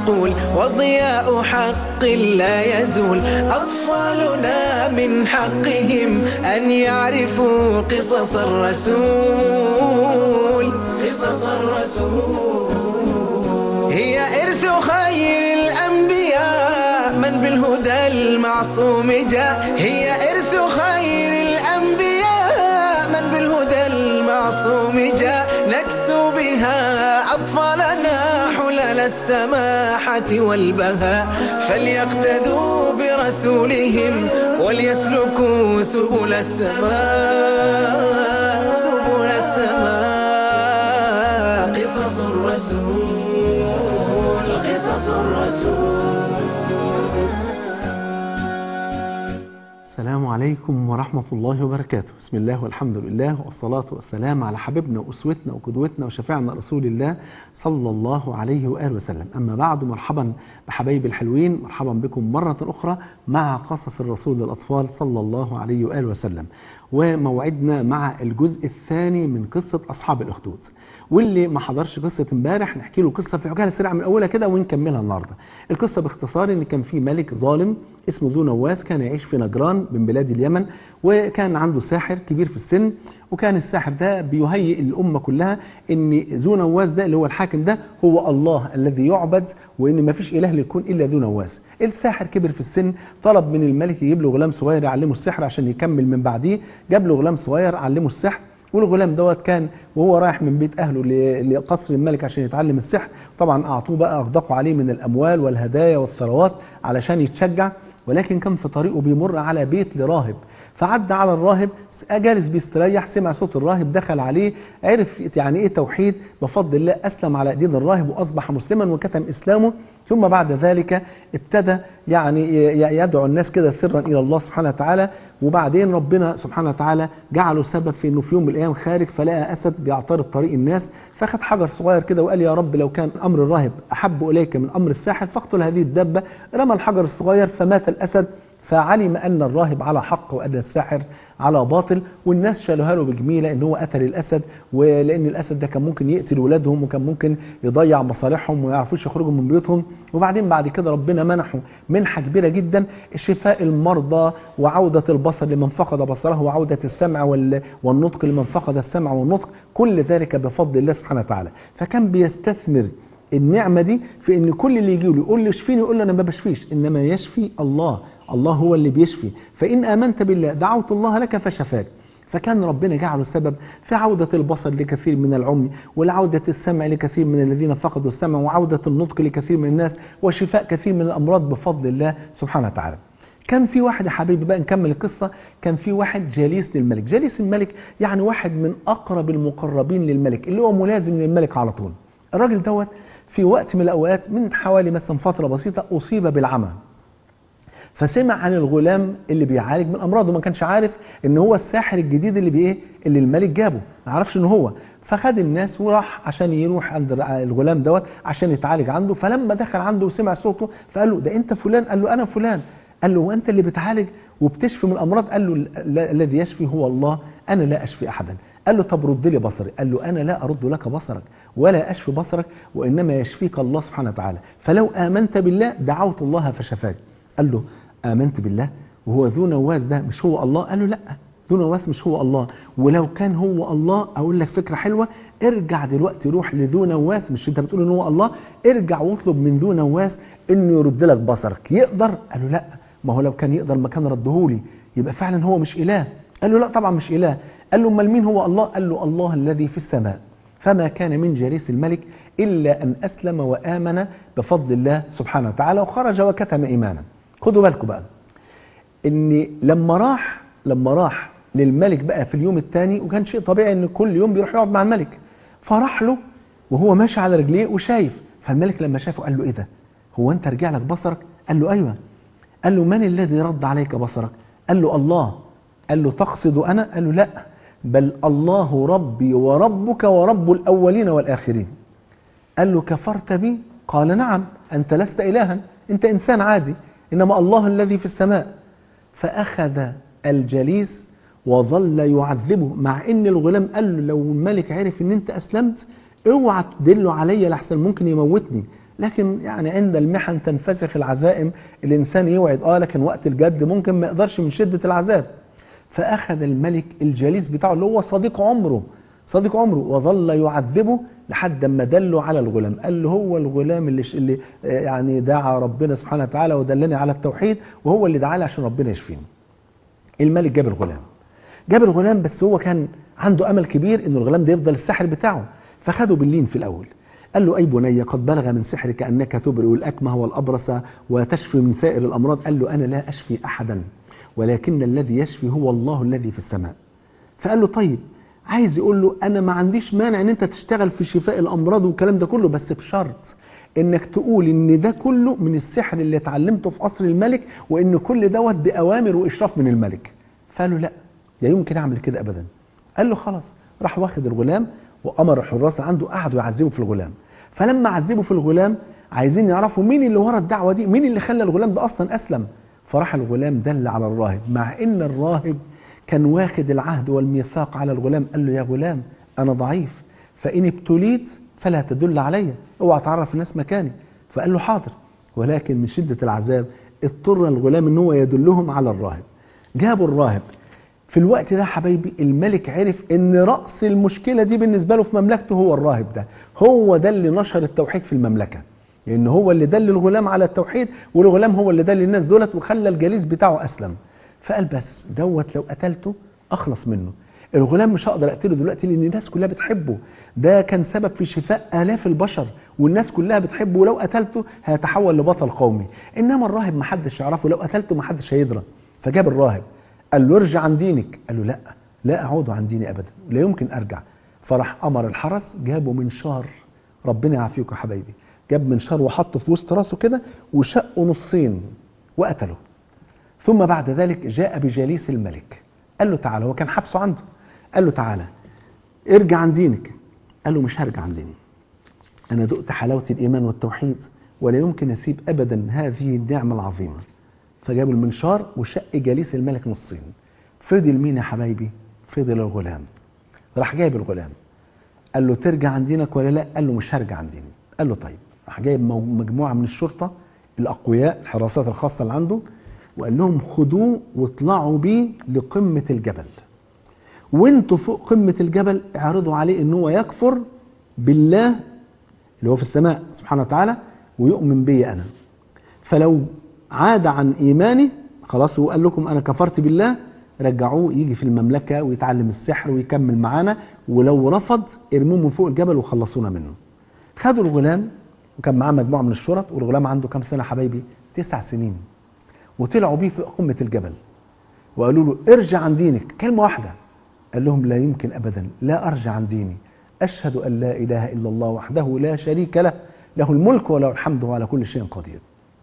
معقول وضياء حق لا يزول أطفالنا من حقهم أن يعرفوا قصص الرسول قصص الرسول هي إرث خير الأنبياء من بالهدى المعصوم جاء هي إرث خير الأنبياء من بالهدى المعصوم جاء نكسو بها أطفالنا حلل السماحة والبهاء فليقتدوا برسولهم وليسلكوا سبل السماء سبل السماء قصص الرسول قصص الرسول السلام عليكم ورحمة الله وبركاته بسم الله والحمد لله والصلاة والسلام على حبيبنا وأسوتنا وقدوتنا وشفيعنا رسول الله صلى الله عليه وآله وسلم أما بعد مرحبا بحبايبي الحلوين مرحبا بكم مرة أخرى مع قصص الرسول للأطفال صلى الله عليه وآله وسلم وموعدنا مع الجزء الثاني من قصة أصحاب الأخدود واللي ما حضرش قصة امبارح نحكي له قصة في عجالة سريعة من أولها كده ونكملها النهاردة القصة باختصار إن كان في ملك ظالم اسمه ذو نواس كان يعيش في نجران من بلاد اليمن وكان عنده ساحر كبير في السن وكان الساحر ده بيهيئ الأمة كلها إن ذو نواس ده اللي هو الحاكم ده هو الله الذي يعبد وإن ما فيش إله ليكون إلا ذو نواس الساحر كبر في السن طلب من الملك يجيب له غلام صغير يعلمه السحر عشان يكمل من بعديه جاب له غلام صغير علمه السحر والغلام دوت كان وهو رايح من بيت اهله لقصر الملك عشان يتعلم السحر طبعا اعطوه بقى اغدقوا عليه من الاموال والهدايا والثروات علشان يتشجع ولكن كان في طريقه بيمر على بيت لراهب فعدى على الراهب جالس بيستريح سمع صوت الراهب دخل عليه عرف يعني ايه توحيد بفضل الله اسلم على ايدين الراهب واصبح مسلما وكتم اسلامه ثم بعد ذلك ابتدى يعني يدعو الناس كده سرا الى الله سبحانه وتعالى وبعدين ربنا سبحانه وتعالى جعله سبب في انه في يوم من الايام خارج فلقى اسد بيعترض طريق الناس فاخد حجر صغير كده وقال يا رب لو كان امر الراهب احب اليك من امر الساحر فاقتل هذه الدبه رمى الحجر الصغير فمات الاسد فعلم ان الراهب على حق وان الساحر على باطل والناس شالوها له بجميله ان هو قتل الاسد ولان الاسد ده كان ممكن يقتل ولادهم وكان ممكن يضيع مصالحهم وما يعرفوش يخرجوا من بيوتهم وبعدين بعد كده ربنا منحه منحه كبيره جدا شفاء المرضى وعوده البصر لمن فقد بصره وعوده السمع والنطق لمن فقد السمع والنطق كل ذلك بفضل الله سبحانه وتعالى فكان بيستثمر النعمه دي في ان كل اللي يجي له يقول له اشفيني يقول له انا ما بشفيش انما يشفي الله الله هو اللي بيشفي فإن آمنت بالله دعوت الله لك فشفاك فكان ربنا جعله سبب في عودة البصر لكثير من العمي والعودة السمع لكثير من الذين فقدوا السمع وعودة النطق لكثير من الناس وشفاء كثير من الأمراض بفضل الله سبحانه وتعالى كان في واحد يا حبيبي بقى نكمل القصة كان في واحد جليس للملك جليس الملك يعني واحد من أقرب المقربين للملك اللي هو ملازم للملك على طول الراجل دوت في وقت من الأوقات من حوالي مثلا فترة بسيطة أصيب بالعمى فسمع عن الغلام اللي بيعالج من امراضه ما كانش عارف ان هو الساحر الجديد اللي بايه اللي الملك جابه ما عرفش ان هو فخد الناس وراح عشان يروح عند الغلام دوت عشان يتعالج عنده فلما دخل عنده وسمع صوته فقال له ده انت فلان قال له انا فلان قال له وانت اللي بتعالج وبتشفي من الامراض قال له الذي يشفي هو الله انا لا اشفي احدا قال له طب رد لي بصري قال له انا لا ارد لك بصرك ولا اشفي بصرك وانما يشفيك الله سبحانه وتعالى فلو امنت بالله دعوت الله فشفاك قال له آمنت بالله وهو ذو نواس ده مش هو الله قال له لا ذو نواس مش هو الله ولو كان هو الله أقول لك فكرة حلوة ارجع دلوقتي روح لذو نواس مش انت بتقول ان هو الله ارجع واطلب من ذو نواس انه يرد لك بصرك يقدر قال له لا ما هو لو كان يقدر ما كان ردهولي يبقى فعلا هو مش إله قال له لا طبعا مش إله قال له امال مين هو الله قال له الله الذي في السماء فما كان من جليس الملك إلا أن أسلم وآمن بفضل الله سبحانه وتعالى وخرج وكتم إيمانا خدوا بالكم بقى ان لما راح لما راح للملك بقى في اليوم الثاني وكان شيء طبيعي ان كل يوم بيروح يقعد مع الملك فراح له وهو ماشي على رجليه وشايف فالملك لما شافه قال له ايه ده هو انت رجع لك بصرك قال له ايوه قال له من الذي رد عليك بصرك قال له الله قال له تقصد انا قال له لا بل الله ربي وربك ورب الاولين والاخرين قال له كفرت بي قال نعم انت لست الها انت انسان عادي إنما الله الذي في السماء فأخذ الجليس وظل يعذبه مع ان الغلام قال له لو الملك عرف ان انت اسلمت اوعى تدله عليا لحسن ممكن يموتني لكن يعني عند المحن تنفسخ العزائم الإنسان يوعد آه لكن وقت الجد ممكن ما يقدرش من شدة العذاب فأخذ الملك الجليس بتاعه اللي هو صديق عمره صديق عمره وظل يعذبه لحد ما دله على الغلام قال له هو الغلام اللي, اللي يعني دعا ربنا سبحانه وتعالى ودلني على التوحيد وهو اللي دعا لي عشان ربنا يشفيني الملك جاب الغلام جاب الغلام بس هو كان عنده امل كبير ان الغلام ده يفضل السحر بتاعه فخده باللين في الاول قال له اي بني قد بلغ من سحرك انك تبرئ الاكمه والابرص وتشفي من سائر الامراض قال له انا لا اشفي احدا ولكن الذي يشفي هو الله الذي في السماء فقال له طيب عايز يقول له انا ما عنديش مانع ان انت تشتغل في شفاء الامراض والكلام ده كله بس بشرط انك تقول ان ده كله من السحر اللي اتعلمته في قصر الملك وان كل دوت باوامر واشراف من الملك فقال له لا لا يمكن اعمل كده ابدا قال له خلاص راح واخد الغلام وامر الحراس عنده قعدوا يعذبوا في الغلام فلما عذبوا في الغلام عايزين يعرفوا مين اللي ورا الدعوه دي مين اللي خلى الغلام ده اصلا اسلم فراح الغلام دل على الراهب مع ان الراهب كان واخد العهد والميثاق على الغلام قال له يا غلام انا ضعيف فان ابتليت فلا تدل علي اوعى تعرف الناس مكاني فقال له حاضر ولكن من شده العذاب اضطر الغلام ان هو يدلهم على الراهب جابوا الراهب في الوقت ده حبايبي الملك عرف ان رأس المشكلة دي بالنسبة له في مملكته هو الراهب ده هو ده اللي نشر التوحيد في المملكة لان هو اللي دل الغلام على التوحيد والغلام هو اللي دل الناس دولت وخلى الجليس بتاعه اسلم فقال بس دوت لو قتلته اخلص منه الغلام مش هقدر اقتله دلوقتي لان الناس كلها بتحبه ده كان سبب في شفاء الاف البشر والناس كلها بتحبه ولو قتلته هيتحول لبطل قومي انما الراهب محدش يعرفه لو قتلته محدش هيدرى فجاب الراهب قال له ارجع عن دينك قال له لا لا اعود عن ديني ابدا لا يمكن ارجع فراح امر الحرس جابوا منشار ربنا يعافيكم يا حبايبي جاب منشار وحطه في وسط راسه كده وشقه نصين وقتله ثم بعد ذلك جاء بجليس الملك قال له تعالى هو كان حبسه عنده قال له تعالى ارجع عن دينك قال له مش هرجع عن ديني انا دقت حلاوه الايمان والتوحيد ولا يمكن اسيب ابدا هذه النعمه العظيمه فجابوا المنشار وشق جليس الملك نصين فضل مين يا حبايبي فضل الغلام راح جايب الغلام قال له ترجع عن دينك ولا لا قال له مش هرجع عن ديني قال له طيب راح جايب مجموعه من الشرطه الاقوياء الحراسات الخاصه اللي عنده وقال لهم خدوه واطلعوا بيه لقمه الجبل وانتوا فوق قمه الجبل اعرضوا عليه ان هو يكفر بالله اللي هو في السماء سبحانه وتعالى ويؤمن بي انا فلو عاد عن إيمانه خلاص هو قال لكم أنا كفرت بالله رجعوه يجي في المملكة ويتعلم السحر ويكمل معانا ولو رفض ارموه من فوق الجبل وخلصونا منه خدوا الغلام وكان معاه مجموعة من الشرط والغلام عنده كام سنة حبايبي تسع سنين وطلعوا بيه في قمة الجبل وقالوا له ارجع عن دينك كلمة واحدة قال لهم لا يمكن أبدا لا أرجع عن ديني أشهد أن لا إله إلا الله وحده لا شريك له له الملك وله الحمد وعلى كل شيء قدير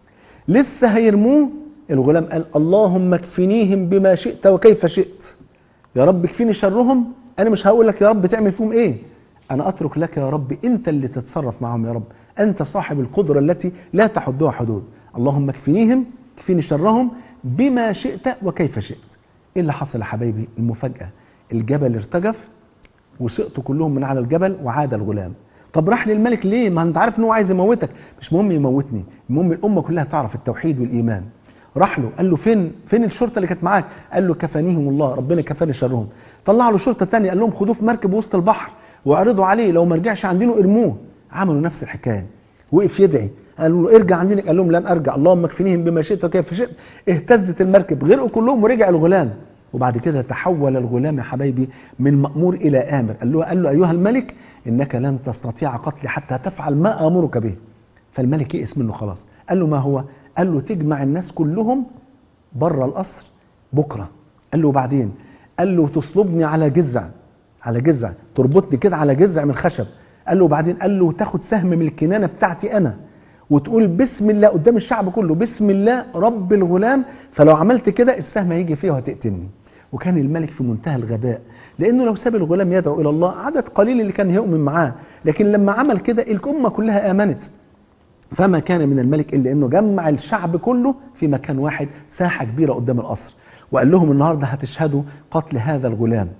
لسه هيرموه الغلام قال اللهم اكفنيهم بما شئت وكيف شئت يا رب اكفيني شرهم انا مش هقول لك يا رب تعمل فيهم ايه انا اترك لك يا رب انت اللي تتصرف معهم يا رب انت صاحب القدرة التي لا تحدها حدود اللهم اكفنيهم اكفيني شرهم بما شئت وكيف شئت ايه اللي حصل يا حبايبي المفاجأة الجبل ارتجف وسقطوا كلهم من على الجبل وعاد الغلام طب راح للملك ليه ما انت عارف ان هو عايز يموتك مش مهم يموتني المهم الامه كلها تعرف التوحيد والايمان راح له قال له فين فين الشرطه اللي كانت معاك قال له كفانيهم الله ربنا كفاني شرهم طلع له شرطه ثانيه قال لهم خدوه في مركب وسط البحر واعرضوا عليه لو ما رجعش عندنا ارموه عملوا نفس الحكايه وقف يدعي قالوا له ارجع عندنا قال لهم لن ارجع اللهم اكفنيهم بما شئت وكيف شئت اهتزت المركب غرقوا كلهم ورجع الغلام وبعد كده تحول الغلام يا حبايبي من مأمور إلى آمر قال له, قال له أيها الملك إنك لن تستطيع قتلي حتى تفعل ما آمرك به فالملك يئس منه خلاص قال له ما هو قال له تجمع الناس كلهم بره القصر بكرة قال له بعدين قال له تصلبني على جزع على جزع تربطني كده على جزع من خشب قال له بعدين قال له تاخد سهم من الكنانة بتاعتي أنا وتقول بسم الله قدام الشعب كله بسم الله رب الغلام فلو عملت كده السهم هيجي فيه وهتقتلني وكان الملك في منتهى الغباء لانه لو ساب الغلام يدعو الى الله عدد قليل اللي كان هيؤمن معاه لكن لما عمل كده الامه كلها امنت فما كان من الملك الا انه جمع الشعب كله في مكان واحد ساحه كبيره قدام القصر وقال لهم النهارده هتشهدوا قتل هذا الغلام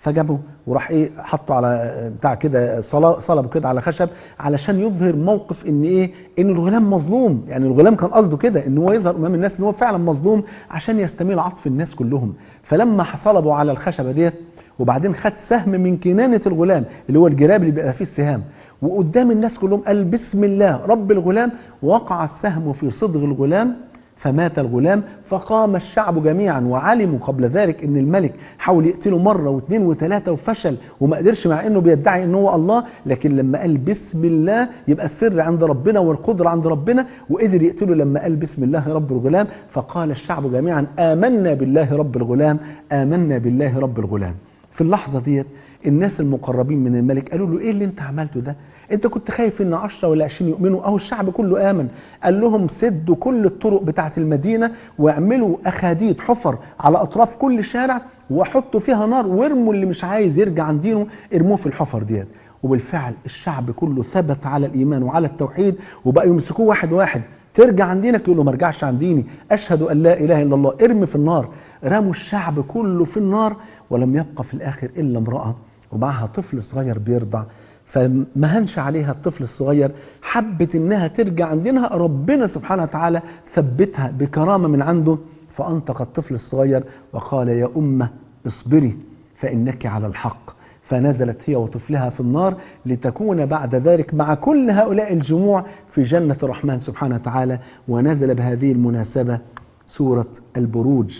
فجابه وراح ايه حطه على بتاع كده صلا- صلبه كده على خشب علشان يظهر موقف ان ايه ان الغلام مظلوم يعني الغلام كان قصده كده ان هو يظهر امام الناس ان هو فعلا مظلوم عشان يستميل عطف الناس كلهم فلما صلبوا على الخشبه ديت وبعدين خد سهم من كنانه الغلام اللي هو الجراب اللي بيبقى فيه السهام وقدام الناس كلهم قال بسم الله رب الغلام وقع السهم في صدغ الغلام فمات الغلام فقام الشعب جميعا وعلموا قبل ذلك ان الملك حاول يقتله مرة واثنين وثلاثة وفشل وما قدرش مع انه بيدعي ان هو الله لكن لما قال بسم الله يبقى السر عند ربنا والقدرة عند ربنا وقدر يقتله لما قال بسم الله رب الغلام فقال الشعب جميعا آمنا بالله رب الغلام آمنا بالله رب الغلام في اللحظة ديت الناس المقربين من الملك قالوا له ايه اللي انت عملته ده انت كنت خايف ان 10 ولا 20 يؤمنوا اهو الشعب كله امن قال لهم سدوا كل الطرق بتاعه المدينه واعملوا اخاديد حفر على اطراف كل شارع وحطوا فيها نار وارموا اللي مش عايز يرجع عن دينه ارموه في الحفر ديت وبالفعل الشعب كله ثبت على الايمان وعلى التوحيد وبقوا يمسكوه واحد واحد ترجع عن دينك يقول له ما ارجعش عن ديني اشهد ان لا اله الا الله ارمي في النار رموا الشعب كله في النار ولم يبقى في الاخر الا امراه ومعها طفل صغير بيرضع فما هنش عليها الطفل الصغير حبت انها ترجع عن دينها ربنا سبحانه وتعالى ثبتها بكرامه من عنده فانطق الطفل الصغير وقال يا امه اصبري فانك على الحق فنزلت هي وطفلها في النار لتكون بعد ذلك مع كل هؤلاء الجموع في جنة الرحمن سبحانه وتعالى ونزل بهذه المناسبة سورة البروج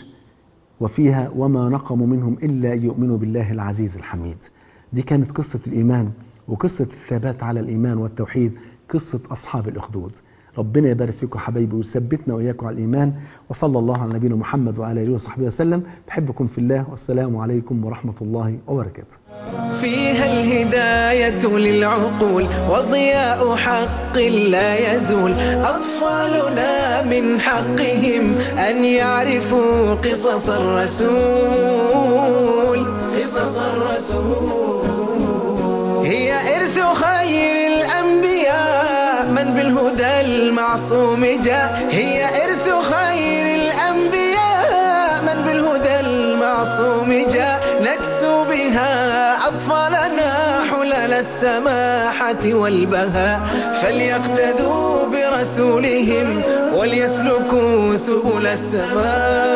وفيها وما نقموا منهم إلا أن يؤمنوا بالله العزيز الحميد دي كانت قصة الإيمان وقصة الثبات على الإيمان والتوحيد قصة أصحاب الأخدود ربنا يبارك فيكم حبايبي ويثبتنا وإياكم على الإيمان وصلى الله على نبينا محمد وعلى آله وصحبه وسلم بحبكم في الله والسلام عليكم ورحمة الله وبركاته فيها الهداية للعقول وضياء حق لا يزول أطفالنا من حقهم أن يعرفوا قصص الرسول قصص الرسول هي إرث خير الأنبياء من بالهدى المعصوم جاء هي إرث خير الأنبياء من بالهدى المعصوم جاء نكسو بها أطفالنا حلل السماحة والبهاء فليقتدوا برسولهم وليسلكوا سبل السماء